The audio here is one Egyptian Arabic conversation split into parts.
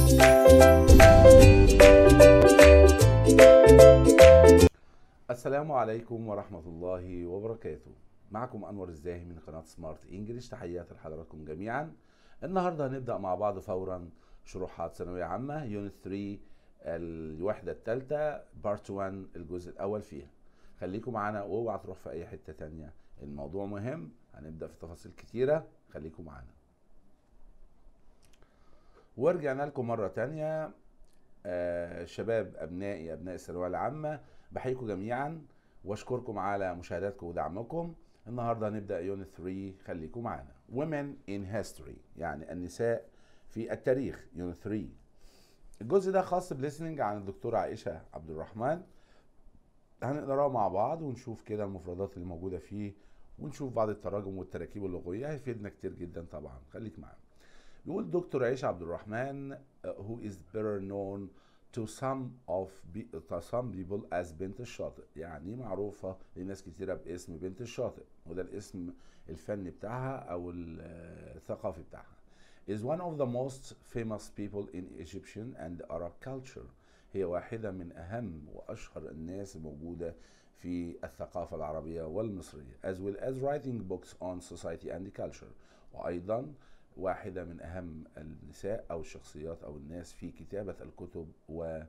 السلام عليكم ورحمة الله وبركاته معكم أنور الزاهي من قناة سمارت إنجليش تحياتي لحضراتكم جميعا النهاردة هنبدأ مع بعض فورا شروحات ثانوية عامة يونت 3 الوحدة الثالثة بارت 1 الجزء الأول فيها خليكم معانا واوعى تروح في أي حتة تانية الموضوع مهم هنبدأ في تفاصيل كتيرة خليكم معانا ورجعنا لكم مرة تانية آه شباب أبنائي أبناء الثانوية العامة بحييكم جميعا واشكركم على مشاهداتكم ودعمكم النهارده هنبدا يونت 3 خليكم معانا Women in History يعني النساء في التاريخ يونت 3 الجزء ده خاص بليسننج عن الدكتورة عائشة عبد الرحمن هنقراه مع بعض ونشوف كده المفردات اللي موجودة فيه ونشوف بعض التراجم والتراكيب اللغوية هيفيدنا كتير جدا طبعا خليك معانا بيقول دكتور عائشة عبد الرحمن uh, who is better known to some of be, to some people as بنت الشاطئ يعني معروفة لناس كتيرة باسم بنت الشاطئ وده الاسم الفني بتاعها أو الثقافي بتاعها is one of the most famous people in Egyptian and Arab culture هي واحدة من أهم وأشهر الناس الموجودة في الثقافة العربية والمصرية as well as writing books on society and culture وأيضا واحدة من أهم النساء أو الشخصيات أو الناس في كتابة الكتب و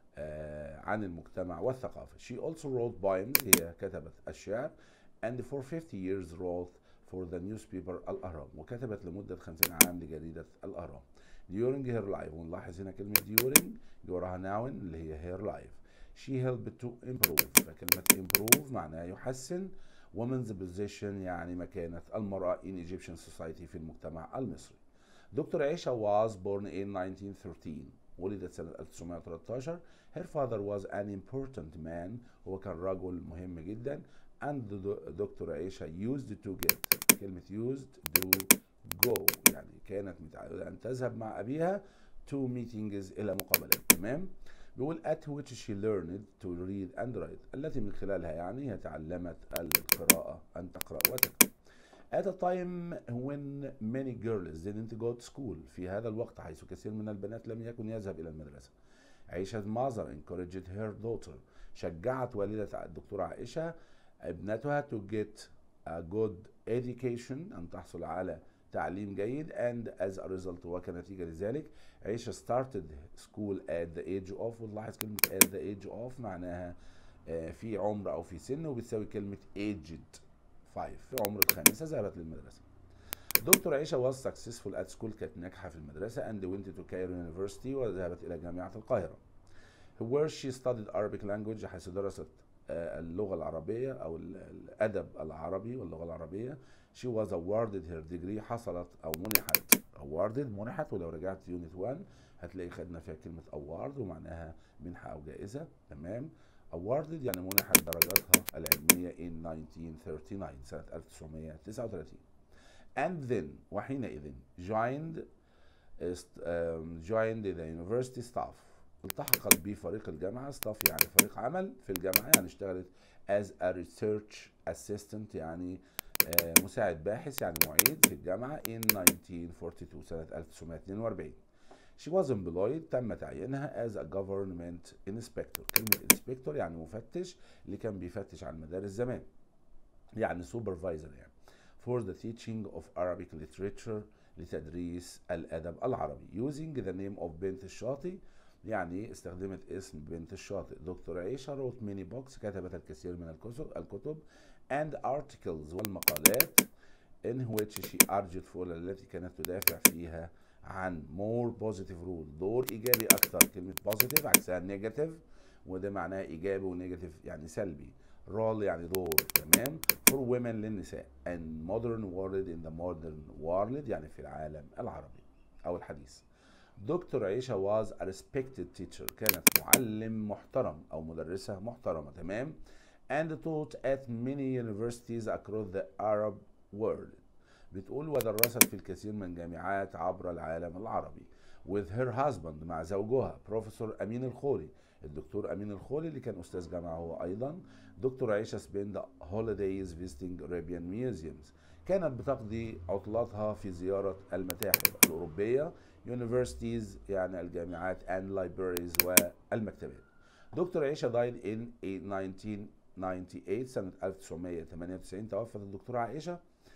عن المجتمع والثقافة. She also wrote poems هي كتبت الشعر and for 50 years wrote for the newspaper الأهرام وكتبت لمدة 50 عام لجريدة الأهرام. During her life ونلاحظ هنا كلمة during جواها noun اللي هي her life. She helped to improve فكلمة improve معناها يحسن women's position يعني مكانة المرأة in Egyptian society في المجتمع المصري. دكتور عيشة was born in 1913 ولدت سنة 1913 her father was an important man هو كان رجل مهم جدا and دكتور عيشة used to get كلمة used to go يعني كانت متعودة أن تذهب مع أبيها to meetings إلى مقابلات تمام بيقول at which she learned to read and write التي من خلالها يعني هي تعلمت القراءة أن تقرأ وتكتب at a time when many girls didn't go to school في هذا الوقت حيث كثير من البنات لم يكن يذهب إلى المدرسة عائشة mother encouraged her daughter شجعت والدة الدكتورة عائشة ابنتها to get a good education أن تحصل على تعليم جيد and as a result وكنتيجة لذلك عيشة started school at the age of ونلاحظ كلمة at the age of معناها في عمر أو في سن وبتساوي كلمة aged 5 في عمر الخامسة ذهبت للمدرسة دكتور عيشة was successful at school كانت ناجحة في المدرسة and went to Cairo University وذهبت إلى جامعة القاهرة where she studied Arabic language حيث درست اللغة العربية أو الأدب العربي واللغة العربية she was awarded her degree حصلت أو منحت awarded منحت ولو رجعت يونت 1 هتلاقي خدنا فيها كلمة award ومعناها منحة أو جائزة تمام awarded يعني منحت درجاتها العلمية in 1939 سنة 1939 and then وحينئذ joined joined the university staff التحقت بفريق الجامعة staff يعني فريق عمل في الجامعة يعني اشتغلت as a research assistant يعني مساعد باحث يعني معيد في الجامعة in 1942 سنة 1942 She was employed تم تعيينها as a government inspector كلمة inspector يعني مفتش اللي كان بيفتش على المدارس زمان يعني supervisor يعني for the teaching of Arabic literature لتدريس الأدب العربي using the name of بنت الشاطئ يعني استخدمت اسم بنت الشاطئ دكتور عيشة wrote many books كتبت الكثير من الكتب الكتب and articles والمقالات in which she argued for التي كانت تدافع فيها عن more positive rule دور ايجابي اكثر كلمه positive عكسها نيجاتيف وده معناه ايجابي ونيجاتيف يعني سلبي رول يعني دور تمام for women للنساء and modern world in the modern world يعني في العالم العربي او الحديث دكتور عيشة was a respected teacher كانت معلم محترم او مدرسة محترمة تمام and taught at many universities across the Arab world بتقول ودرست في الكثير من جامعات عبر العالم العربي with her husband مع زوجها بروفيسور أمين الخولي الدكتور أمين الخولي اللي كان أستاذ جامعة هو أيضا دكتور عيشة spend holidays visiting Arabian museums كانت بتقضي عطلاتها في زيارة المتاحف الأوروبية universities يعني الجامعات and libraries والمكتبات دكتور عيشة died in 1998 سنة 1998 توفت الدكتورة عائشة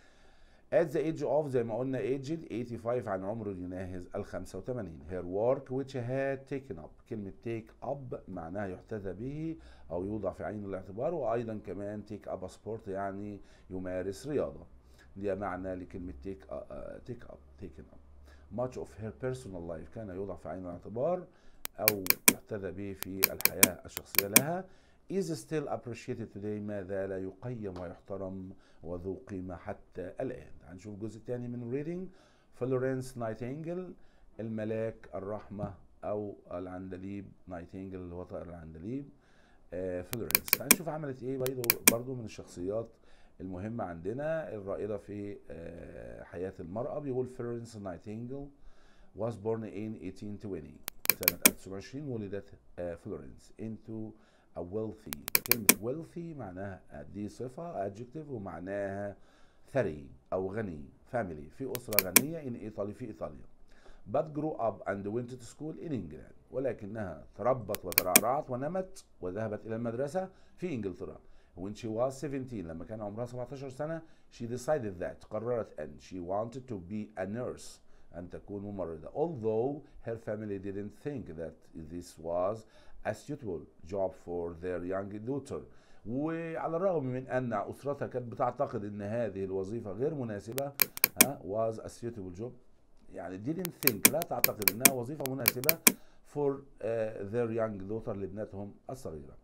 at the age of زي ما قلنا aged 85 عن عمر يناهز ال 85 her work which had taken up كلمة take up معناها يحتذى به أو يوضع في عين الاعتبار وأيضا كمان take up a sport يعني يمارس رياضة دي معنى لكلمة take, up, uh, take up taken up much of her personal life كان يوضع في عين الاعتبار أو يحتذى به في الحياة الشخصية لها is still appreciated today ما زال يقيم ويحترم وذو قيمة حتى الآن هنشوف الجزء الثاني من reading فلورنس نايتنجل الملاك الرحمة أو العندليب نايتنجل اللي هو طائر العندليب آه فلورنس هنشوف عملت ايه برضو من الشخصيات المهمة عندنا الرائدة في آه حياة المرأة بيقول فلورنس نايتنجل was born in 1820 سنة 1920 ولدت آه فلورنس into a wealthy كلمة wealthy معناها دي صفة adjective ومعناها ثري أو غني family في أسرة غنية in إيطالي في إيطاليا but grew up and went to school in England ولكنها تربت وترعرعت ونمت وذهبت إلى المدرسة في إنجلترا when she was 17 لما كان عمرها 17 سنة she decided that قررت أن she wanted to be a nurse أن تكون ممرضة although her family didn't think that this was a suitable job for their young daughter وعلى الرغم من ان اسرتها كانت بتعتقد ان هذه الوظيفه غير مناسبه ها was a suitable job يعني didn't think لا تعتقد انها وظيفه مناسبه for uh, their young daughter لابنتهم الصغيره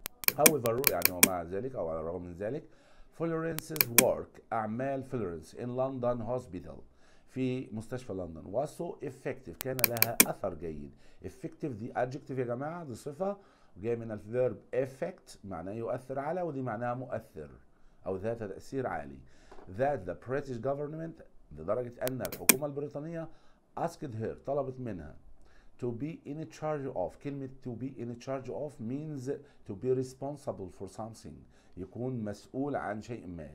however يعني ومع ذلك او على الرغم من ذلك Florence's work اعمال فلورنس in London Hospital في مستشفى لندن was so effective كان لها اثر جيد effective دي adjective يا جماعه دي صفه جايه من الفيرب effect معناه يؤثر على ودي معناها مؤثر او ذات تاثير عالي that the British government لدرجه ان الحكومه البريطانيه asked her طلبت منها to be in charge of كلمة to be in charge of means to be responsible for something يكون مسؤول عن شيء ما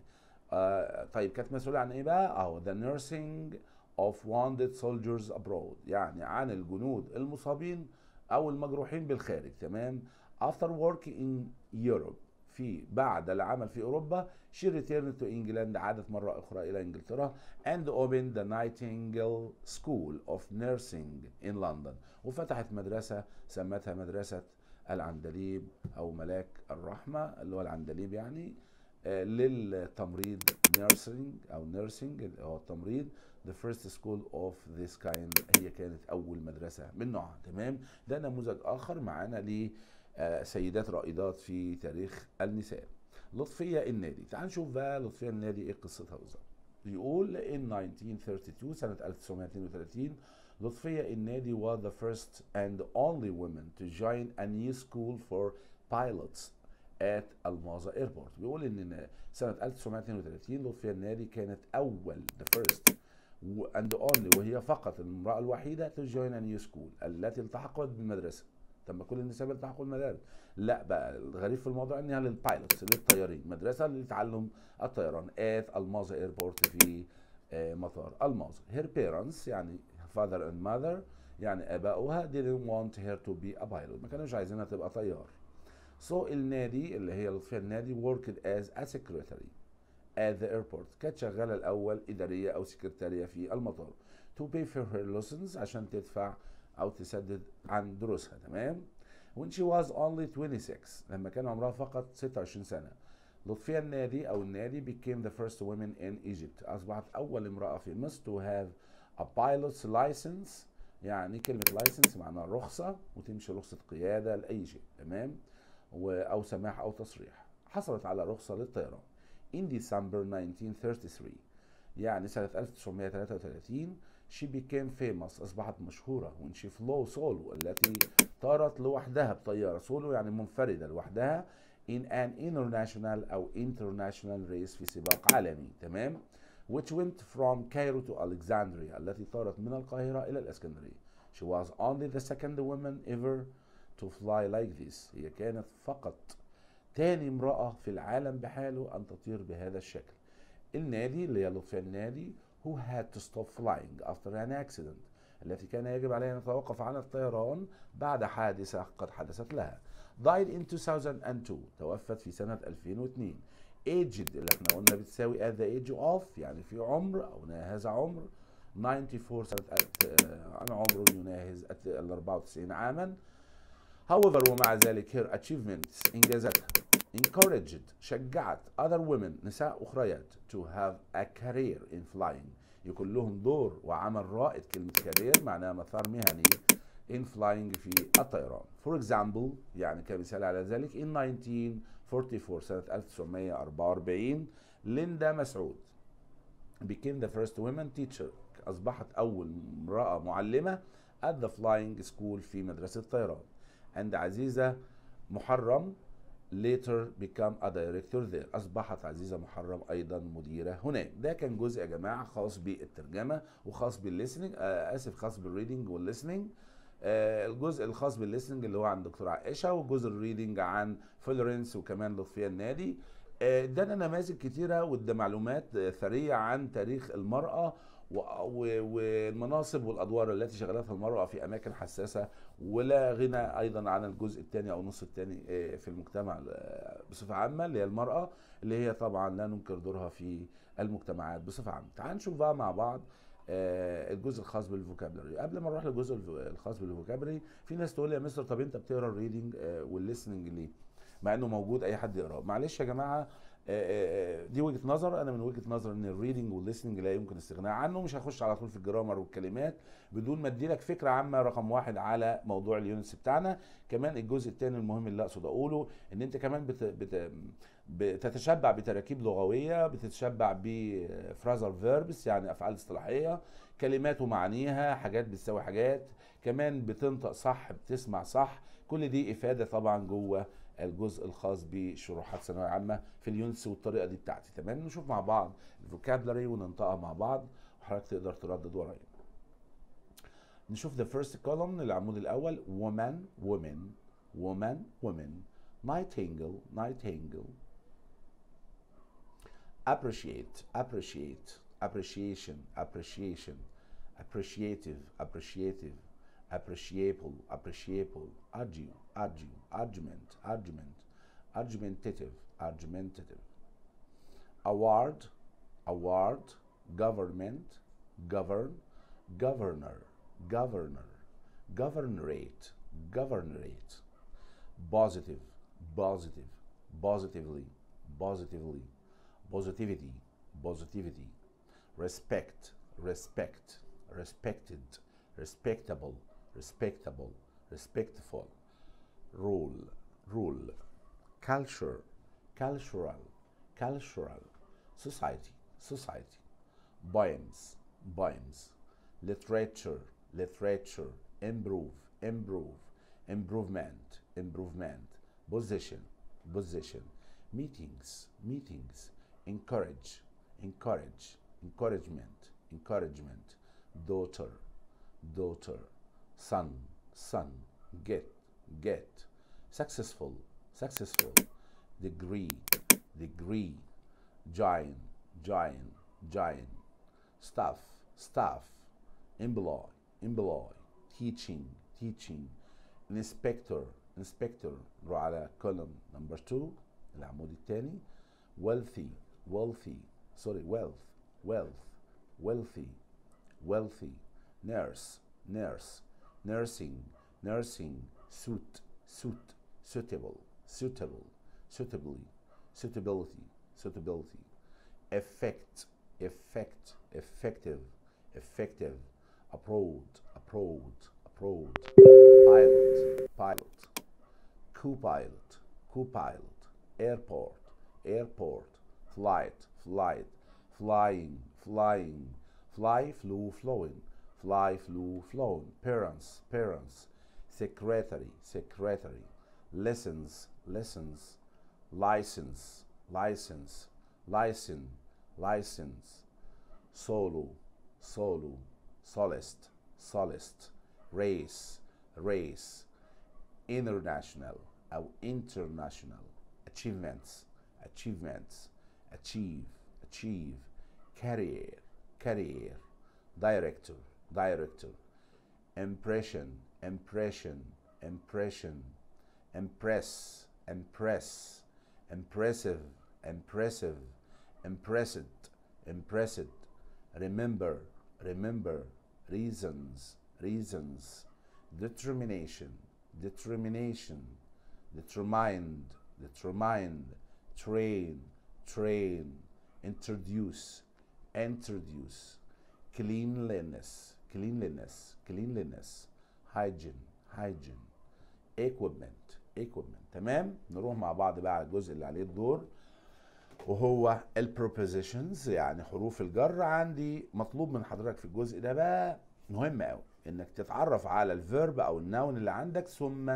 آه طيب كانت مسؤولة عن ايه بقى؟ اهو the nursing of wounded soldiers abroad يعني عن الجنود المصابين او المجروحين بالخارج تمام after work in Europe في بعد العمل في اوروبا she returned to England عادت مرة اخرى الى انجلترا and opened the Nightingale School of Nursing in London وفتحت مدرسة سمتها مدرسة العندليب او ملاك الرحمة اللي هو العندليب يعني للتمريض nursing او nursing اللي هو التمريض the first school of this kind هي كانت اول مدرسه من نوعها تمام ده نموذج اخر معانا لسيدات رائدات في تاريخ النساء لطفيه النادي تعال نشوف بقى لطفيه النادي ايه قصتها بالظبط بيقول in 1932 سنه 1932 لطفيه النادي was the first and only woman to join a new school for pilots at الماظة ايربورت بيقول ان سنة 1932 لطفية النادي كانت اول the first and only وهي فقط المرأة الوحيدة to join a new school التي التحقت بالمدرسة طب ما كل النساء بيلتحقوا المدارس لا بقى الغريب في الموضوع انها للبايلوتس للطيارين مدرسة لتعلم الطيران at الماظة ايربورت في مطار الماظة her parents يعني father and mother يعني ابائها didn't want her to be a pilot ما كانوش عايزينها تبقى طيار So النادي اللي هي لطفية النادي worked as a secretary at the airport كانت شغالة الأول إدارية أو سكرتارية في المطار to pay for her lessons عشان تدفع أو تسدد عن دروسها تمام when she was only 26 لما كان عمرها فقط 26 سنة لطفية النادي أو النادي became the first woman in Egypt أصبحت أول امرأة في مصر to have a pilot's license يعني كلمة license معناها رخصة وتمشي رخصة قيادة لأي شيء تمام او سماح او تصريح حصلت على رخصه للطيران in December 1933 يعني سنة 1933 she became famous أصبحت مشهورة when she flew solo التي طارت لوحدها بطيارة سولو يعني منفردة لوحدها in an international أو international race في سباق عالمي تمام which went from Cairo to Alexandria التي طارت من القاهرة إلى الإسكندرية she was only the second woman ever to fly like this هي كانت فقط تاني امرأة في العالم بحاله أن تطير بهذا الشكل النادي اللي هي لطفية النادي who had to stop flying after an accident التي كان يجب عليها أن تتوقف عن الطيران بعد حادثة قد حدثت لها died in 2002 توفت في سنة 2002 aged اللي احنا قلنا بتساوي at the age of يعني في عمر أو ناهز عمر 94 سنة آه، عن عمر يناهز ال 94 عاما however ومع ذلك her achievements إنجازاتها encouraged شجعت other women نساء أخريات to have a career in flying يكون لهم دور وعمل رائد كلمة career معناها مسار مهني in flying في الطيران for example يعني كمثال على ذلك in 1944 سنة 1944 ليندا مسعود became the first women teacher أصبحت أول امرأة معلمة at the flying school في مدرسة الطيران and عزيزة محرم later become a director there أصبحت عزيزة محرم أيضا مديرة هناك ده كان جزء يا جماعة خاص بالترجمة وخاص بالليسننج آه آسف خاص بالريدنج والليسننج آه الجزء الخاص بالليسننج اللي هو عن دكتور عائشة والجزء الريدنج عن فلورنس وكمان لطفية النادي آه، ادانا نماذج كتيرة وادى معلومات آه، ثرية عن تاريخ المرأة و- و- والمناصب والادوار التي شغلتها المراه في اماكن حساسه ولا غنى ايضا عن الجزء الثاني او النص الثاني في المجتمع آه، بصفه عامه اللي هي المراه اللي هي طبعا لا ننكر دورها في المجتمعات بصفه عامه تعال نشوف بقى مع بعض آه، الجزء الخاص بالفوكابلري قبل ما نروح للجزء الف- الخاص بالفوكابلري في ناس تقول لي يا مستر طب انت بتقرا الريدنج والليسننج ليه مع انه موجود اي حد يقراه معلش يا جماعه آه، آه، دي وجهه نظر انا من وجهه نظر ان الريدنج والليسننج لا يمكن الاستغناء عنه مش هخش على طول في الجرامر والكلمات بدون ما ادي لك فكره عامه رقم واحد على موضوع اليونتس بتاعنا كمان الجزء الثاني المهم اللي اقصد اقوله ان انت كمان بت بت بتتشبع بتراكيب لغويه بتتشبع بفرازر فيربس يعني افعال اصطلاحيه كلمات ومعانيها حاجات بتساوي حاجات كمان بتنطق صح بتسمع صح كل دي افاده طبعا جوه الجزء الخاص بشروحات ثانويه عامه في اليونتس والطريقه دي بتاعتي تمام نشوف مع بعض الفوكابلري وننطقها مع بعض وحضرتك تقدر تردد ورايا نشوف the first column العمود الاول woman women woman women nightingale nightingale appreciate appreciate appreciation appreciation appreciative appreciative appreciable appreciable argue argue argument argument argumentative argumentative award award government govern governor governor governorate governorate positive positive positively positively positivity positivity respect respect respected respectable respectable respectful rule rule culture cultural cultural society society poems poems literature literature improve improve improvement improvement position position meetings meetings encourage encourage encouragement encouragement daughter daughter son son get get successful successful degree degree giant giant giant staff staff employ employ teaching teaching inspector inspector نروح على column number 2 العمود الثاني wealthy wealthy sorry wealth wealth wealthy wealthy nurse nurse nursing nursing suit suit suitable suitable suitably suitability suitability effect effect effective effective abroad abroad abroad pilot pilot co-pilot co-pilot airport airport flight flight flying flying fly flew flowing fly flew flown parents parents secretary secretary lessons lessons license license license license solo solo solist solist race race international أو international achievements achievements achieve achieve career career director director impression impression impression impress impress impressive impressive impressed impressed remember remember reasons reasons determination determination determined determined train train introduce introduce cleanliness cleanliness cleanliness hygiene hygiene equipment equipment تمام نروح مع بعض بقى على الجزء اللي عليه الدور وهو البروبوزيشنز يعني حروف الجر عندي مطلوب من حضرتك في الجزء ده بقى مهم قوي انك تتعرف على الفيرب او النون اللي عندك ثم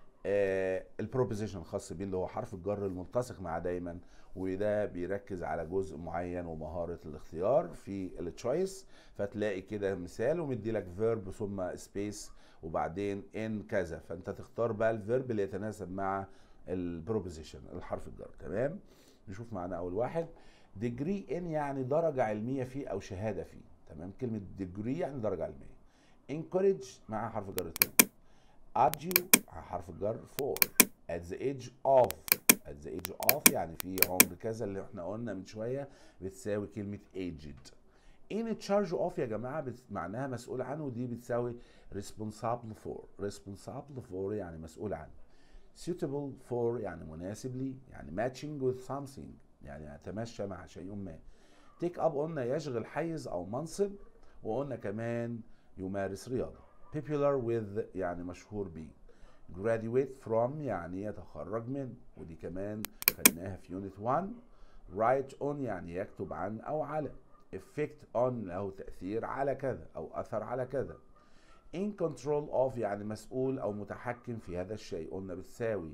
آه البروبوزيشن الخاص بيه اللي هو حرف الجر الملتصق مع دايما وده بيركز على جزء معين ومهاره الاختيار في التشويس فتلاقي كده مثال ومدي لك فيرب ثم سبيس وبعدين ان كذا فانت تختار بقى الفيرب اللي يتناسب مع البروبوزيشن الحرف الجر تمام نشوف معانا اول واحد ديجري ان يعني درجه علميه فيه او شهاده فيه تمام كلمه ديجري يعني درجه علميه encourage مع حرف الجر 2 argue مع حرف الجر 4 at the age of at the age of يعني في عمر كذا اللي احنا قلنا من شويه بتساوي كلمه aged in charge of يا جماعه بت... معناها مسؤول عنه ودي بتساوي responsible for responsible for يعني مسؤول عنه suitable for يعني مناسب لي يعني matching with something يعني يتمشى مع شيء ما take up قلنا يشغل حيز او منصب وقلنا كمان يمارس رياضه popular with يعني مشهور بيه graduate from يعني يتخرج من ودي كمان خدناها في يونت 1 write on يعني يكتب عن او على effect on له تأثير على كذا او اثر على كذا in control of يعني مسؤول او متحكم في هذا الشيء قلنا بتساوي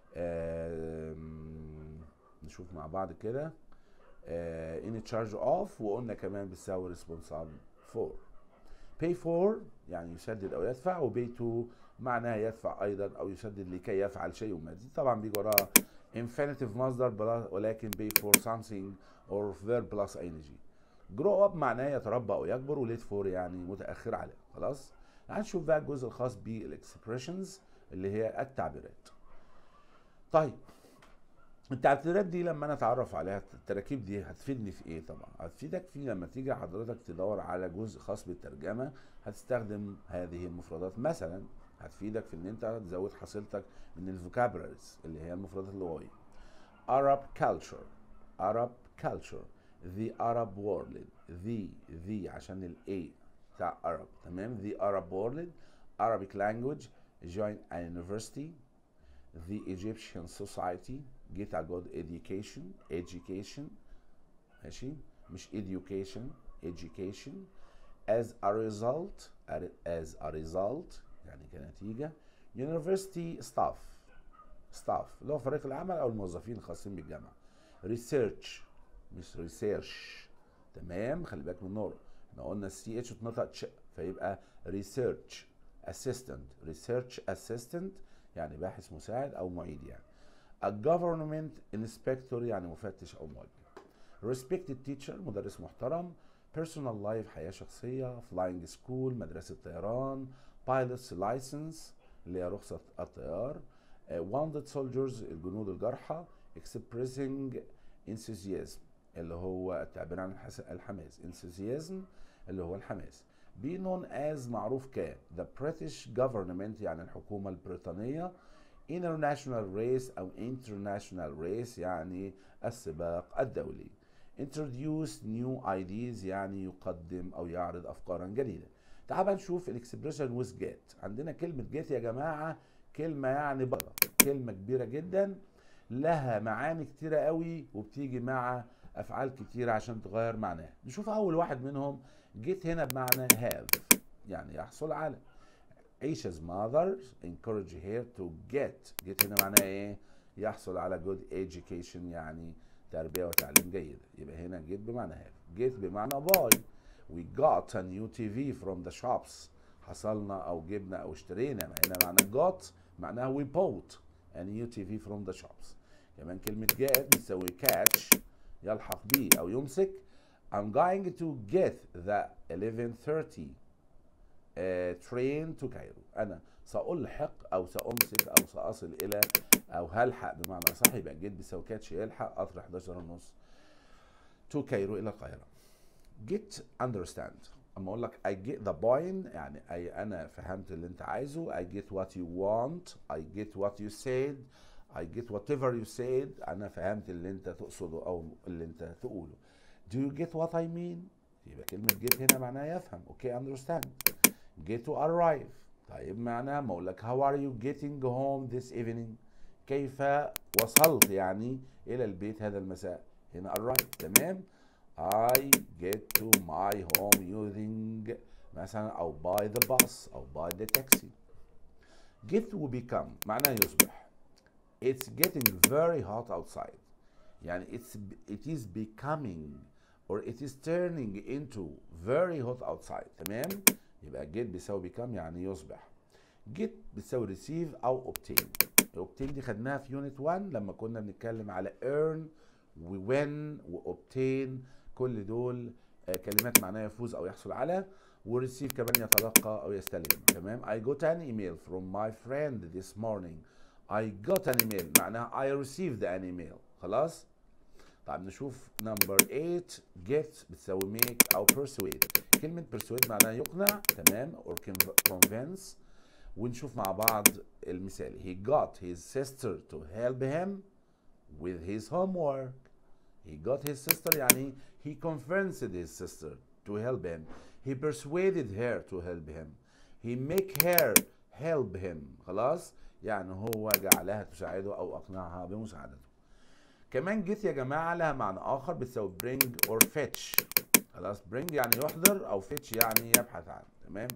نشوف مع بعض كده in charge of وقلنا كمان بتساوي responsible for pay for يعني يسدد او يدفع و pay to معناها يدفع ايضا او يسدد لكي يفعل شيء ما دي طبعا بيجي وراها infinitive مصدر ولكن pay for something or verb plus ing grow up معناه يتربى او يكبر و late for يعني متاخر عليه خلاص هنشوف بقى الجزء الخاص بالاكسبريشنز اللي هي التعبيرات طيب التعبيرات دي لما انا اتعرف عليها التراكيب دي هتفيدني في ايه طبعا هتفيدك في لما تيجي حضرتك تدور على جزء خاص بالترجمه هتستخدم هذه المفردات مثلا هتفيدك في ان انت تزود حصيلتك من الفوكابولاريز اللي هي المفردات اللغويه Arab culture Arab culture the Arab world the the عشان الاي بتاع Arab تمام the Arab world Arabic language join a university the Egyptian society get a good education education ماشي مش education education as a result as a result يعني كنتيجة university staff staff اللي هو فريق العمل أو الموظفين الخاصين بالجامعة research مش research تمام خلي بالك من النور احنا قلنا السي اتش اتنطق تش فيبقى research assistant research assistant يعني باحث مساعد أو معيد يعني a government inspector يعني مفتش أو موجه respected teacher مدرس محترم personal life حياة شخصية flying school مدرسة طيران pilots license اللي هي رخصة الطيار uh, wounded soldiers الجنود الجرحى expressing enthusiasm اللي هو التعبير عن الحماس enthusiasm اللي هو الحماس be known as معروف ك the British government يعني الحكومة البريطانية international race أو international race يعني السباق الدولي introduce new ideas يعني يقدم أو يعرض أفكارا جديدة تعال نشوف الاكسبريشن ويز جيت عندنا كلمة جيت يا جماعة كلمة يعني بره كلمة كبيرة جدا لها معاني كتيرة قوي وبتيجي مع أفعال كتيرة عشان تغير معناها نشوف أول واحد منهم جيت هنا بمعنى have يعني يحصل على عيش's mother encourage her to get get هنا معناها ايه يحصل على good education يعني تربية وتعليم جيد يبقى هنا get بمعنى have get بمعنى buy we got a new TV from the shops حصلنا او جبنا او اشترينا هنا معنى got معناها we bought a new TV from the shops كمان كلمة get بتساوي catch يلحق بيه او يمسك I'm going to get the 11:30 ترين تو كايرو انا سألحق او سأمسك او سأصل الى او هلحق بمعنى اصح يبقى جيت بيساوي كاتش يلحق قطر 11 ونص تو كايرو الى القاهره get understand اما اقول لك I get the point يعني اي انا فهمت اللي انت عايزه I get what you want I get what you said I get whatever you said انا فهمت اللي انت تقصده او اللي انت تقوله Do you get what I mean يبقى كلمة get هنا معناها يفهم اوكي understand get to arrive طيب معناها ما اقول لك how are you getting home this evening كيف وصلت يعني الى البيت هذا المساء هنا arrive تمام I get to my home using مثلا أو by the bus أو by the taxi. Get و become معناه يصبح. It's getting very hot outside. يعني it's it is becoming or it is turning into very hot outside تمام؟ يبقى get بيساوي become يعني يصبح. get بتساوي receive أو obtain. obtain دي خدناها في يونت 1 لما كنا بنتكلم على earn و win و obtain كل دول كلمات معناها يفوز او يحصل على وريسيف كمان يتلقى او يستلم تمام I got an email from my friend this morning I got an email معناها I received an email خلاص طيب نشوف نمبر 8 get بتساوي make او persuade كلمة persuade معناها يقنع تمام or convince ونشوف مع بعض المثال he got his sister to help him with his homework he got his sister يعني he convinced his sister to help him he persuaded her to help him he make her help him خلاص يعني هو جعلها تساعده او اقنعها بمساعدته كمان جيت يا جماعه لها معنى اخر بتساوي bring or fetch خلاص bring يعني يحضر او fetch يعني يبحث عنه تمام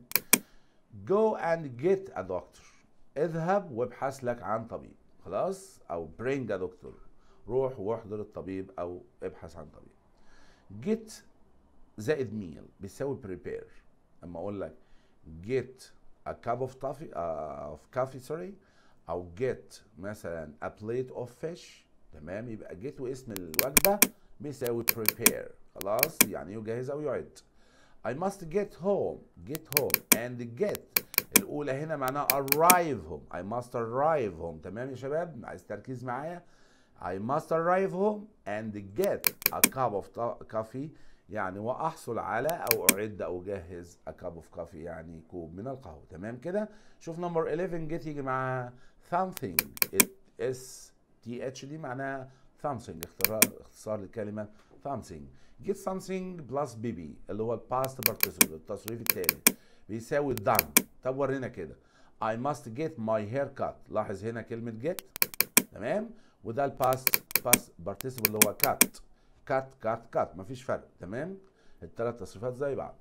go and get a doctor اذهب وابحث لك عن طبيب خلاص او bring a doctor روح واحضر الطبيب او ابحث عن طبيب get زائد meal بيساوي prepare اما اقول لك get a cup of coffee uh, of coffee sorry او get مثلا a plate of fish تمام يبقى get واسم الوجبه بيساوي prepare خلاص يعني يجهز او يعد I must get home get home and get الأولى هنا معناها arrive home I must arrive home تمام يا شباب عايز تركيز معايا I must arrive home and get a cup of coffee يعني وأحصل على أو أعد أو أجهز a cup of coffee يعني كوب من القهوة تمام كده شوف نمبر 11 get يجي معاها something it s t h دي معناها something اختصار اختصار للكلمة something get something plus bb اللي هو الباست participle التصريف التالي بيساوي done طب ورينا كده I must get my hair cut لاحظ هنا كلمة get تمام وده الباست باست participle اللي هو cut cut cut cut مفيش فرق تمام الثلاث تصريفات زي بعض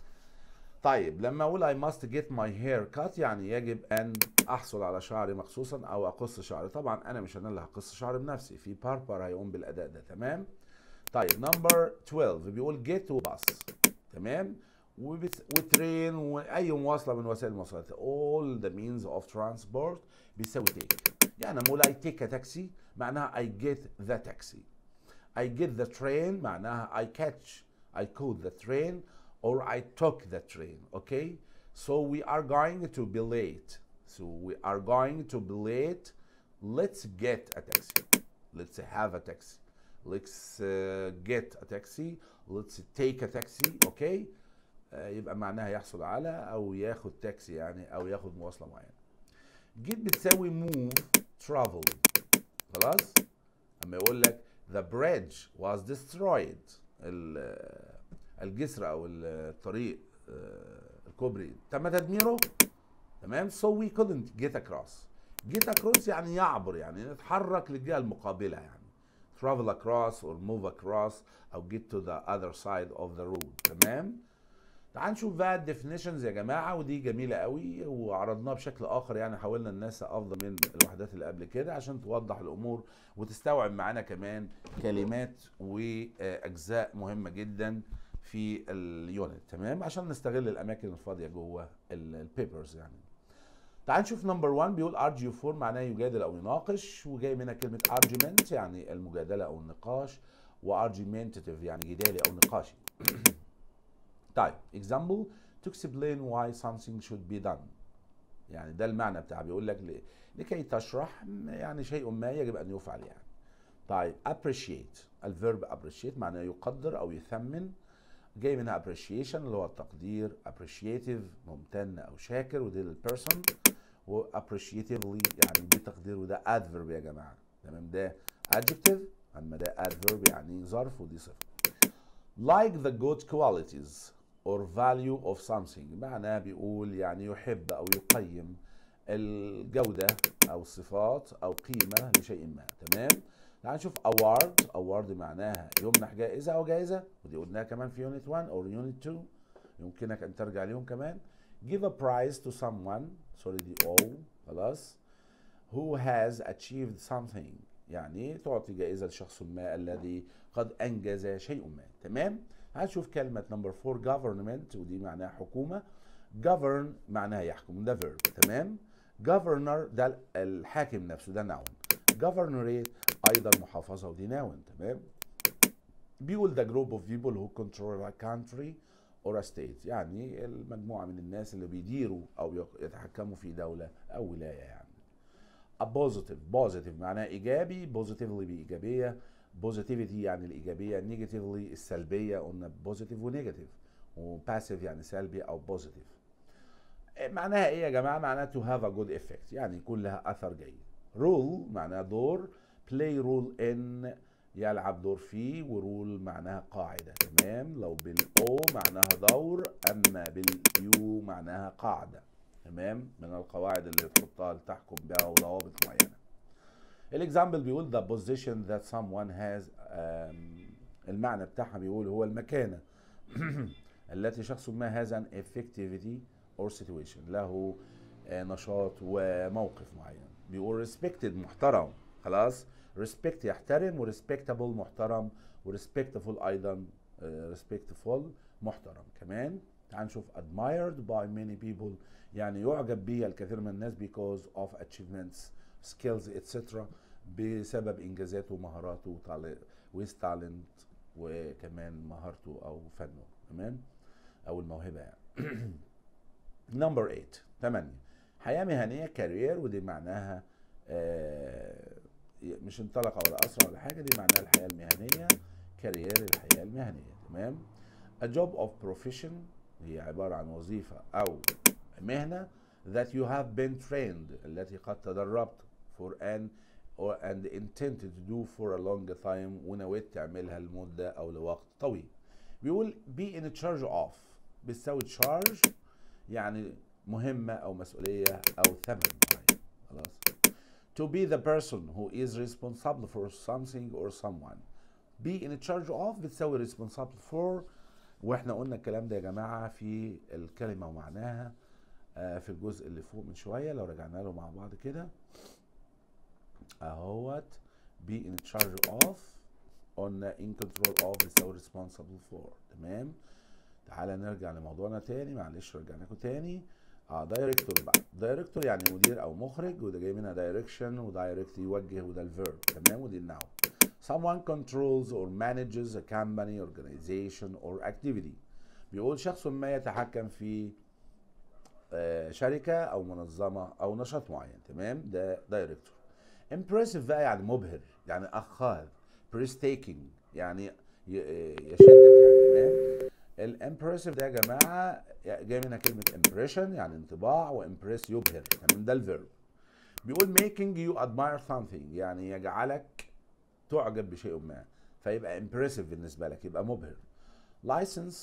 طيب لما اقول I must get my hair cut يعني يجب ان احصل على شعري مخصوصا او اقص شعري طبعا انا مش انا اللي هقص شعري بنفسي في باربر هيقوم بالاداء ده تمام طيب نمبر 12 بيقول get وباص تمام وترين واي مواصله من وسائل المواصلات all the means of transport بيساوي take يعني لما اقول I take a taxi معناها I get the taxi I get the train معناها I catch I caught the train or I took the train okay so we are going to be late so we are going to be late let's get a taxi let's have a taxi let's uh, get a taxi let's take a taxi okay uh, يبقى معناها يحصل على او ياخد تاكسي يعني او ياخد مواصله معينه جيت بتساوي move travel خلاص اما يقول لك the bridge was destroyed الجسر او الطريق الكوبري تم تدميره تمام so we couldn't get across get across يعني يعبر يعني نتحرك للجهه المقابله يعني travel across or move across او get to the other side of the road تمام تعال نشوف بقى الديفينيشنز يا جماعه ودي جميله قوي وعرضناها بشكل اخر يعني حاولنا الناس افضل من الوحدات اللي قبل كده عشان توضح الامور وتستوعب معانا كمان كلمات واجزاء مهمه جدا في اليونت تمام عشان نستغل الاماكن الفاضيه جوه البيبرز يعني تعال نشوف نمبر 1 بيقول argue for معناه يجادل او يناقش وجاي منها كلمه argument يعني المجادله او النقاش وargumentative يعني جدالي او نقاشي طيب example to explain why something should be done يعني ده المعنى بتاعه بيقول لك ل- لكي تشرح يعني شيء ما يجب ان يفعل يعني طيب appreciate الفيرب appreciate معناه يقدر او يثمن جاي منها appreciation اللي هو التقدير appreciative ممتن او شاكر ودي للبيرسون و appreciatively يعني بتقدير وده adverb يا جماعه تمام ده adjective اما ده adverb يعني ظرف ودي صفه like the good qualities or value of something معناه بيقول يعني يحب او يقيم الجودة او الصفات او قيمة لشيء ما تمام تعال نشوف award award معناها يمنح جائزة او جائزة ودي قلناها كمان في unit 1 او unit 2 يمكنك ان ترجع ليهم كمان give a prize to someone sorry دي all خلاص who has achieved something يعني تعطي جائزة لشخص ما الذي قد أنجز شيء ما تمام هنشوف كلمة نمبر 4 government ودي معناها حكومة govern معناها يحكم ده verb تمام governor ده الحاكم نفسه ده noun governorate أيضا محافظة ودي noun تمام بيقول the group of people who control a country or a state يعني المجموعة من الناس اللي بيديروا أو يق- يتحكموا في دولة أو ولاية يعني a positive positive معناه ايجابي positively بايجابيه positivity يعني الايجابيه negatively السلبيه قلنا positive ونيجاتيف وباسيف يعني سلبي او positive معناها ايه يا جماعه معناها to have a good effect يعني يكون لها اثر جيد rule معناها دور play role in يلعب دور فيه ورول معناها قاعده تمام لو بالاو معناها دور اما باليو معناها قاعده تمام من القواعد اللي تحطها لتحكم بها وضوابط معينه الاكزامبل بيقول the position that someone has um, المعنى بتاعها بيقول هو المكانه التي شخص ما has an effectivity or situation له آه، نشاط وموقف معين بيقول respected محترم خلاص respect يحترم و respectable محترم و respectful ايضا آه، respectful محترم كمان تعال نشوف admired by many people يعني يعجب به الكثير من الناس because of achievements skills etc بسبب انجازاته ومهاراته وتعل- with talent وكمان مهارته او فنه تمام او الموهبه يعني نمبر 8 8 حياه مهنيه كارير ودي معناها آه مش انطلق ولا اسرع ولا حاجه دي معناها الحياه المهنيه كارير الحياه المهنيه تمام A job of profession هي عباره عن وظيفه او مهنه that you have been trained التي قد تدربت for an or and intended to do for a long time ونويت تعملها لمده او لوقت طويل بيقول be in charge of بتساوي charge يعني مهمة أو مسؤولية أو ثمن معين خلاص to be the person who is responsible for something or someone be in charge of بتساوي responsible for واحنا قلنا الكلام ده يا جماعة في الكلمة ومعناها آه، في الجزء اللي فوق من شوية لو رجعنا له مع بعض كده اهوت be in charge of قلنا in control of بتساوي responsible for تمام تعالى نرجع لموضوعنا تاني معلش رجعنا لكم تاني اه دايركتور بقى دايركتور يعني مدير او مخرج وده جاي منها دايركشن ودايركت يوجه وده الفيرب تمام ودي الناون someone controls or manages a company organization or activity بيقول شخص ما يتحكم في آه، شركة أو منظمة أو نشاط معين تمام ده دايركتور impressive بقى يعني مبهر يعني أخاذ breathtaking يعني ي- آه، يشدك يعني تمام الامبرسيف ده يا جماعه جاي منها كلمه impression يعني انطباع وامبريس يبهر تمام ده الفيرب بيقول making you admire something يعني يجعلك تعجب بشيء ما فيبقى impressive بالنسبه لك يبقى مبهر license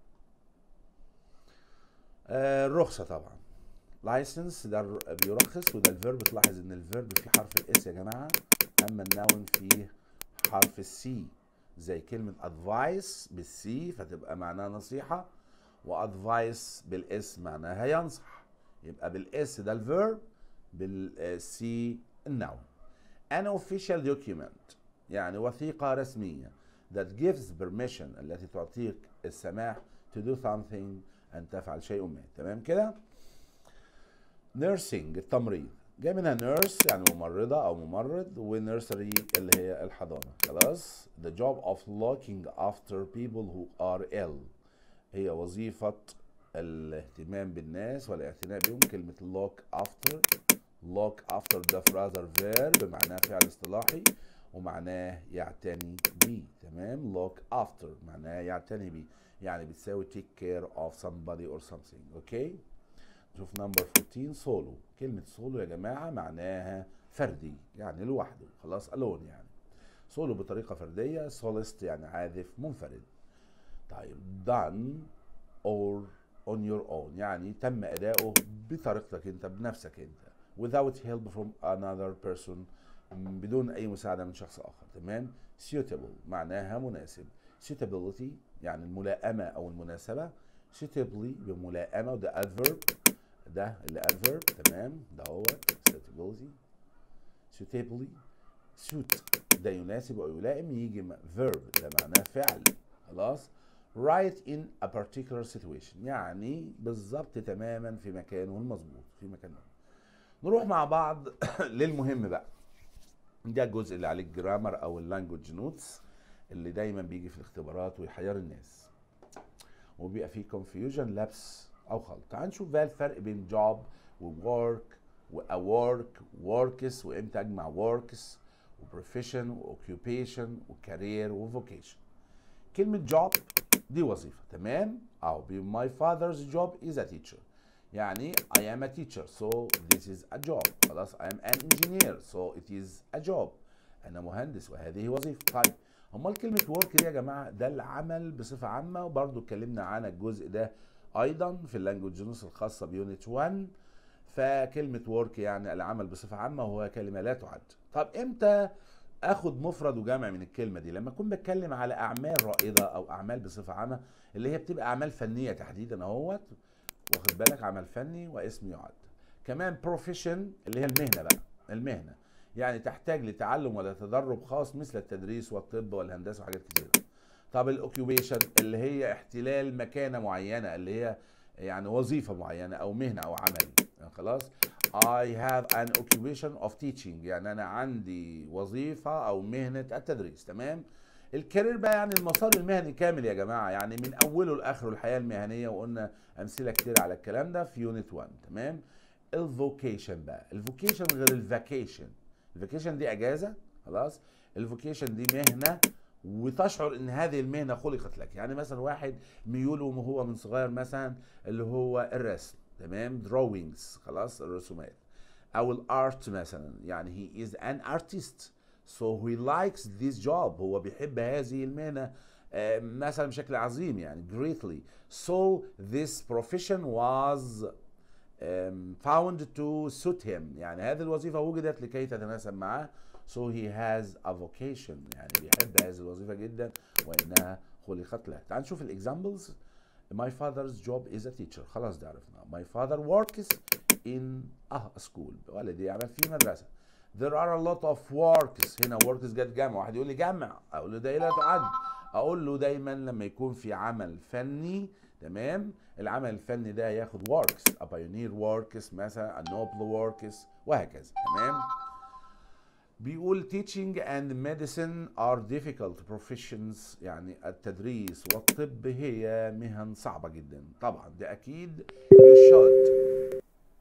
آه الرخصه طبعا لايسنس ده الر- بيرخص وده الفيرب تلاحظ ان الفيرب فيه حرف الاس يا جماعه اما النون فيه حرف السي زي كلمه ادفايس بالسي فتبقى معناها نصيحه وادفايس بالاس معناها ينصح يبقى بالاس ده الفيرب بالسي النون an official document يعني وثيقة رسمية that gives permission التي تعطيك السماح to do something أن تفعل شيء ما تمام كده nursing التمريض جاي منها nurse يعني ممرضة أو ممرض ونيرسري اللي هي الحضانة خلاص the job of looking after people who are ill هي وظيفة الاهتمام بالناس والاعتناء بهم كلمة look after look after ده phrasal verb بمعناه فعل اصطلاحي ومعناه يعتني بيه تمام look after معناه يعتني بيه يعني بتساوي take care of somebody or something اوكي نشوف نمبر 14 سولو كلمة سولو يا جماعة معناها فردي يعني لوحده خلاص alone يعني سولو بطريقة فردية سولست يعني عازف منفرد طيب done or on your own يعني تم أداؤه بطريقتك أنت بنفسك أنت without help from another person بدون أي مساعدة من شخص آخر تمام suitable معناها مناسب suitability يعني الملائمة أو المناسبة suitably بملائمة وده adverb ده اللي adverb تمام ده هو suitability suitably suit ده يناسب أو يلائم يجي verb ده معناه فعل خلاص right in a particular situation يعني بالظبط تماما في مكانه المظبوط في مكانه نروح مع بعض للمهم بقى ده الجزء اللي عليه الجرامر او اللانجوج نوتس اللي دايما بيجي في الاختبارات ويحير الناس وبيبقى فيه confusion لبس او خلط تعال نشوف بقى الفرق بين job وwork وwork works وامتى اجمع works وprofession واوccupation وcareer وvocation كلمة job دي وظيفة تمام أو my father's job is a teacher يعني I am a teacher so this is a job خلاص I am an engineer so it is a job أنا مهندس وهذه وظيفة طيب أمال كلمة work دي يا جماعة ده العمل بصفة عامة وبرضه اتكلمنا عن الجزء ده أيضا في اللانجوج نوتس الخاصة بيونت 1 فكلمة work يعني العمل بصفة عامة وهو كلمة لا تعد طب إمتى اخد مفرد وجمع من الكلمه دي لما اكون بتكلم على اعمال رائده او اعمال بصفه عامه اللي هي بتبقى اعمال فنيه تحديدا اهوت واخد بالك عمل فني واسم يعد كمان بروفيشن اللي هي المهنه بقى المهنه يعني تحتاج لتعلم ولا تدرب خاص مثل التدريس والطب والهندسه وحاجات كتيره طب الاوكيوبيشن اللي هي احتلال مكانه معينه اللي هي يعني وظيفه معينه او مهنه او عمل يعني خلاص I have an occupation of teaching يعني أنا عندي وظيفة أو مهنة التدريس تمام الكارير بقى يعني المسار المهني كامل يا جماعة يعني من أوله لآخره الحياة المهنية وقلنا أمثلة كتير على الكلام ده في يونت 1 تمام الفوكيشن بقى الفوكيشن غير الفاكيشن الفاكيشن دي أجازة خلاص الفوكيشن دي مهنة وتشعر ان هذه المهنه خلقت لك يعني مثلا واحد ميوله وهو من صغير مثلا اللي هو الرسم تمام drawings خلاص الرسومات او الارت مثلا يعني he is an artist so he likes this job هو بيحب هذه المهنه مثلا بشكل عظيم يعني greatly so this profession was um, found to suit him يعني هذه الوظيفه وجدت لكي تتناسب معه so he has a vocation يعني بيحب هذه الوظيفه جدا وانها خلقت له تعال نشوف الاكزامبلز My father's job is a teacher خلاص ده عرفنا My father works in a school والدي يعمل في مدرسة There are a lot of works هنا works جت جمع واحد يقول لي جمع أقول له ده لا تعد أقول له دايما لما يكون في عمل فني تمام العمل الفني ده ياخد works a pioneer works مثلا a noble works وهكذا تمام بيقول teaching and medicine are difficult professions يعني التدريس والطب هي مهن صعبة جدا طبعا ده أكيد you should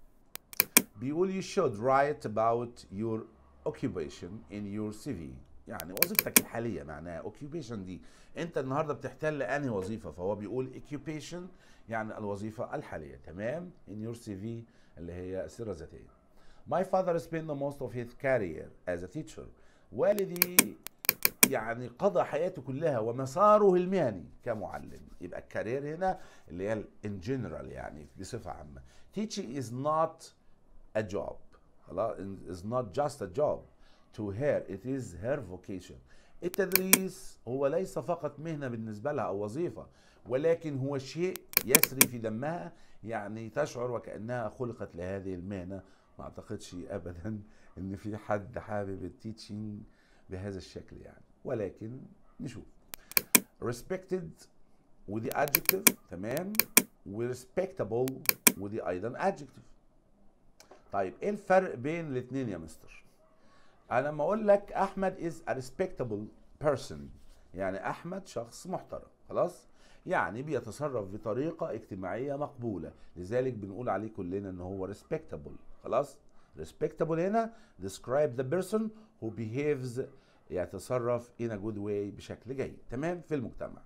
بيقول you should write about your occupation in your CV يعني وظيفتك الحالية معناها occupation دي انت النهاردة بتحتل انهي وظيفة فهو بيقول occupation يعني الوظيفة الحالية تمام in your CV اللي هي السيرة الذاتية My father spent most of his career as a teacher. والدي يعني قضى حياته كلها ومساره المهني كمعلم يبقى الكارير هنا اللي هي in general يعني بصفة عامة teaching is not a job خلاص is not just a job to her it is her vocation التدريس هو ليس فقط مهنة بالنسبة لها أو وظيفة ولكن هو شيء يسري في دمها يعني تشعر وكأنها خلقت لهذه المهنة ما اعتقدش ابدا ان في حد حابب التيتشنج بهذا الشكل يعني ولكن نشوف respected ودي adjective تمام و respectable ودي ايضا adjective طيب ايه الفرق بين الاثنين يا مستر انا لما اقول لك احمد is a respectable person يعني احمد شخص محترم خلاص يعني بيتصرف بطريقة اجتماعية مقبولة لذلك بنقول عليه كلنا ان هو respectable خلاص respectable هنا describe the person who behaves يتصرف in a good way بشكل جيد تمام في المجتمع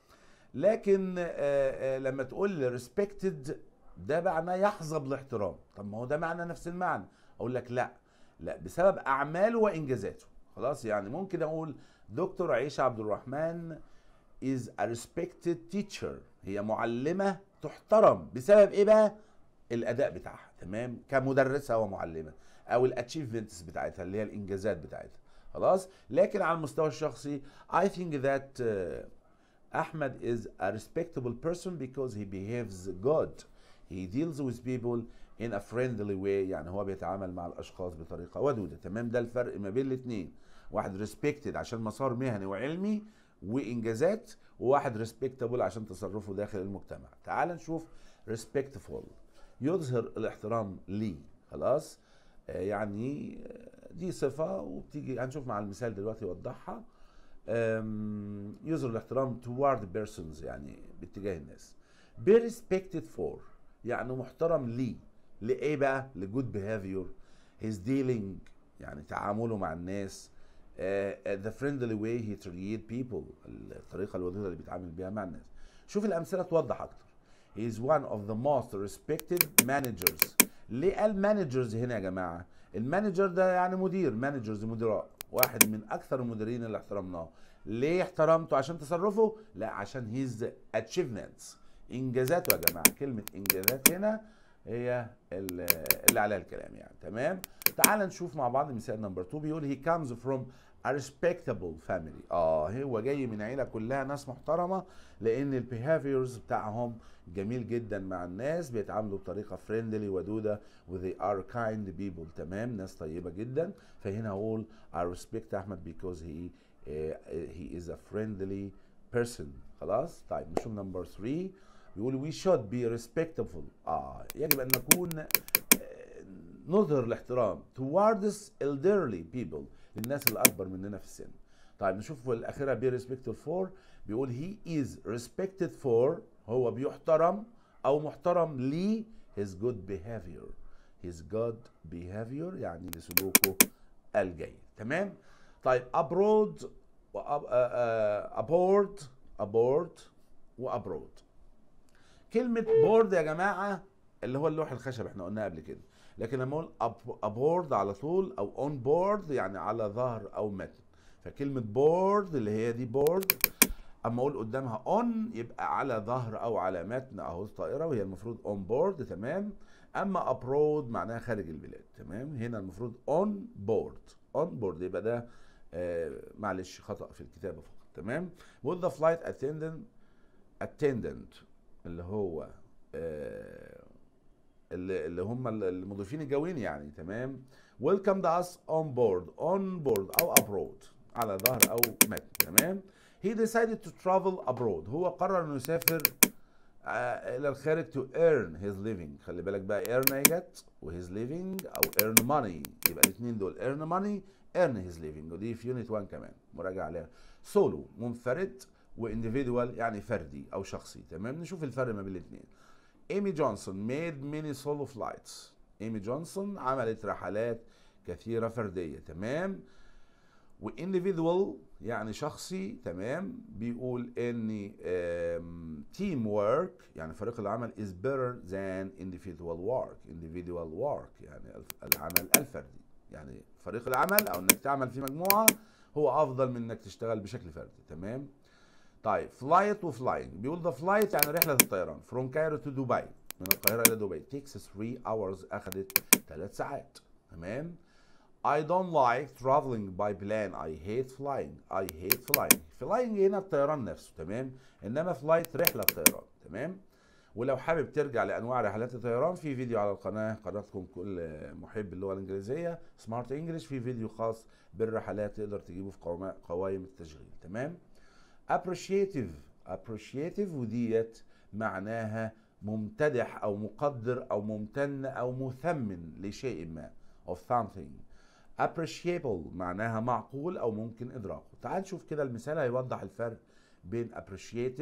لكن آه، آه، لما تقول respected ده معناه يحظى بالاحترام طب ما هو ده معنى نفس المعنى اقول لك لا لا بسبب اعماله وانجازاته خلاص يعني ممكن اقول دكتور عيشة عبد الرحمن is a respected teacher هي معلمة تحترم بسبب ايه بقى الاداء بتاعها تمام كمدرسة ومعلمة او الاتشيفمنتس بتاعتها اللي هي الانجازات بتاعتها خلاص لكن على المستوى الشخصي I think that uh, Ahmed is a respectable person because he behaves good he deals with people in a friendly way يعني هو بيتعامل مع الاشخاص بطريقه ودوده تمام ده الفرق ما بين الاثنين واحد ريسبكتد عشان مسار مهني وعلمي وانجازات وواحد ريسبكتابل عشان تصرفه داخل المجتمع تعال نشوف ريسبكتفول يظهر الاحترام لي خلاص آه يعني آه، دي صفه وبتيجي هنشوف مع المثال دلوقتي يوضحها آم، يظهر الاحترام toward persons يعني باتجاه الناس be respected for يعني محترم ليه لإيه بقى لجود behavior his dealing يعني تعامله مع الناس uh, the friendly way he treat people الطريقة الودودة اللي بيتعامل بيها مع الناس شوف الأمثلة توضح أكتر he is one of the most respected managers ليه قال managers هنا يا جماعة المانجر ده يعني مدير managers مدراء واحد من أكثر المديرين اللي احترمناه ليه احترمته عشان تصرفه لا عشان his achievements انجازاته يا جماعه كلمه انجازات هنا هي ال- اللي عليها الكلام يعني تمام تعال نشوف مع بعض مثال نمبر 2 بيقول he comes from a respectable family اه هو جاي من عيله كلها ناس محترمه لان البيهافيرز بتاعهم جميل جدا مع الناس بيتعاملوا بطريقه فريندلي ودوده و they are kind people تمام ناس طيبه جدا فهنا اقول I respect احمد because he uh, he is a friendly person خلاص طيب نشوف نمبر 3 بيقول we should be respectful اه يجب ان نكون آه، نظهر الاحترام towards elderly people للناس اللي اكبر مننا في السن طيب نشوف الاخيره be respectful for بيقول he is respected for هو بيحترم او محترم ليه his good behavior his good behavior يعني لسلوكه الجيد تمام طيب abroad و aboard aboard وابرود كلمة بورد يا جماعة اللي هو اللوح الخشب احنا قلناها قبل كده لكن لما اقول ابورد على طول او اون بورد يعني على ظهر او متن فكلمة بورد اللي هي دي بورد اما اقول قدامها اون يبقى على ظهر او على متن اهو الطائرة وهي المفروض اون بورد تمام اما ابرود معناها خارج البلاد تمام هنا المفروض اون بورد اون بورد يبقى ده آه معلش خطأ في الكتابة فقط تمام بقول the flight attendant attendant اللي هو آه اللي, اللي هم المضيفين الجويين يعني تمام welcomed us on board on board او abroad على ظهر او متن تمام he decided to travel abroad هو قرر انه يسافر آه الى الخارج to earn his living خلي بالك بقى earn اجت و his living او earn money يبقى الاثنين دول earn money earn his living ودي في يونت 1 كمان مراجعه عليها سولو منفرد وانديفيدوال يعني فردي او شخصي تمام نشوف الفرق ما بين الاثنين ايمي جونسون ميد ميني سولو فلايتس ايمي جونسون عملت رحلات كثيره فرديه تمام وانديفيدوال يعني شخصي تمام بيقول ان تيم ورك يعني فريق العمل is better than individual work individual work يعني العمل الفردي يعني فريق العمل او انك تعمل في مجموعه هو افضل من انك تشتغل بشكل فردي تمام طيب فلايت وفلاينج بيقول ده فلايت يعني رحله الطيران فروم كايرو تو دبي من القاهره الى دبي تيكس 3 hours اخذت 3 ساعات تمام I don't like traveling by plane I hate flying I hate flying flying هنا الطيران نفسه تمام انما فلايت رحله طيران تمام ولو حابب ترجع لانواع رحلات الطيران في فيديو على القناه قناتكم كل محب اللغه الانجليزيه سمارت انجلش في فيديو خاص بالرحلات تقدر تجيبه في قوائم التشغيل تمام appreciative appreciative وديت معناها ممتدح او مقدر او ممتن او مثمن لشيء ما of something appreciable معناها معقول او ممكن ادراكه تعال نشوف كده المثال هيوضح الفرق بين appreciative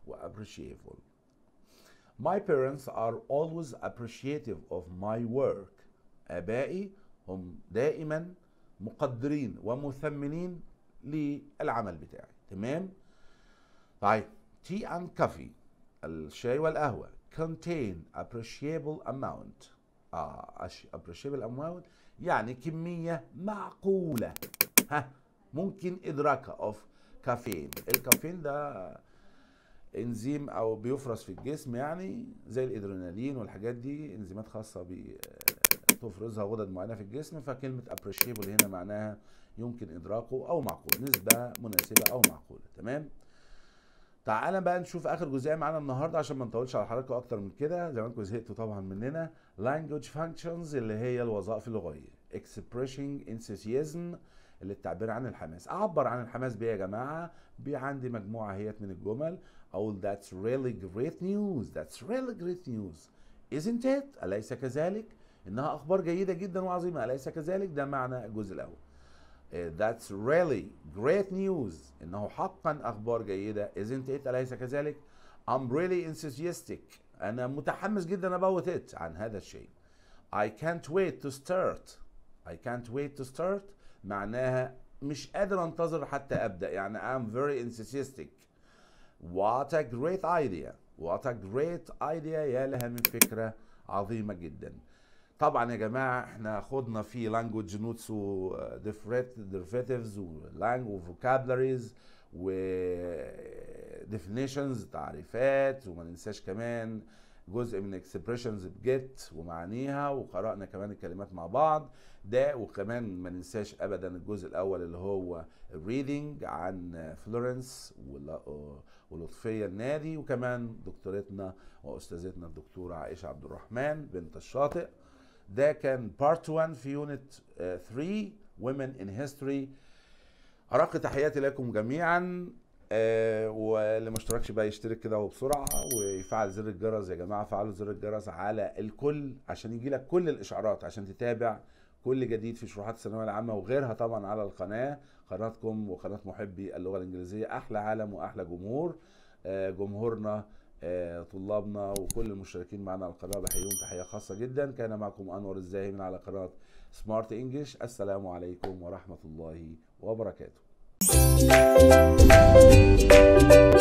و appreciable My parents are always appreciative of my work آبائي هم دائما مقدرين ومثمنين للعمل بتاعي تمام طيب tea and coffee الشاي والقهوة contain appreciable amount اه appreciable amount يعني كمية معقولة ها ممكن إدراكها of كافيين الكافيين ده انزيم او بيفرز في الجسم يعني زي الادرينالين والحاجات دي انزيمات خاصه بتفرزها غدد معينه في الجسم فكلمه appreciable هنا معناها يمكن ادراكه او معقول نسبه مناسبه او معقوله تمام تعالى بقى نشوف اخر جزئيه معانا النهارده عشان ما نطولش على حضراتكم اكتر من كده زي ما انتم زهقتوا طبعا مننا language functions اللي هي الوظائف اللغويه expressing enthusiasm اللي التعبير عن الحماس اعبر عن الحماس بايه يا جماعه عندي مجموعه هيت من الجمل اقول that's really great news that's really great news isn't it اليس كذلك انها اخبار جيده جدا وعظيمه اليس كذلك ده معنى الجزء الاول that's really great news انه حقا اخبار جيده isn't it اليس كذلك I'm really enthusiastic انا متحمس جدا about it عن هذا الشيء I can't wait to start I can't wait to start معناها مش قادر انتظر حتى ابدا يعني I'm very enthusiastic What a great idea What a great idea يا لها من فكرة عظيمة جدا طبعا يا جماعة احنا خدنا في language notes و derivatives و vocabularies و definitions تعريفات وما ننساش كمان جزء من expressions بجيت ومعانيها وقرأنا كمان الكلمات مع بعض ده وكمان ما ننساش ابدا الجزء الاول اللي هو reading عن فلورنس ولطفيه النادي وكمان دكتورتنا واستاذتنا الدكتوره عائشه عبد الرحمن بنت الشاطئ ده كان بارت 1 في يونت 3 Women in History أرق تحياتي لكم جميعا آه واللي ما اشتركش بقى يشترك كده وبسرعه ويفعل زر الجرس يا جماعه فعلوا زر الجرس على الكل عشان يجي لك كل الاشعارات عشان تتابع كل جديد في شروحات الثانويه العامه وغيرها طبعا على القناه قناتكم وقناه محبي اللغه الانجليزيه احلى عالم واحلى جمهور آه جمهورنا آه طلابنا وكل المشتركين معنا على القناه بحييهم تحيه خاصه جدا كان معكم انور الزاهي من على قناه سمارت انجلش السلام عليكم ورحمه الله وبركاته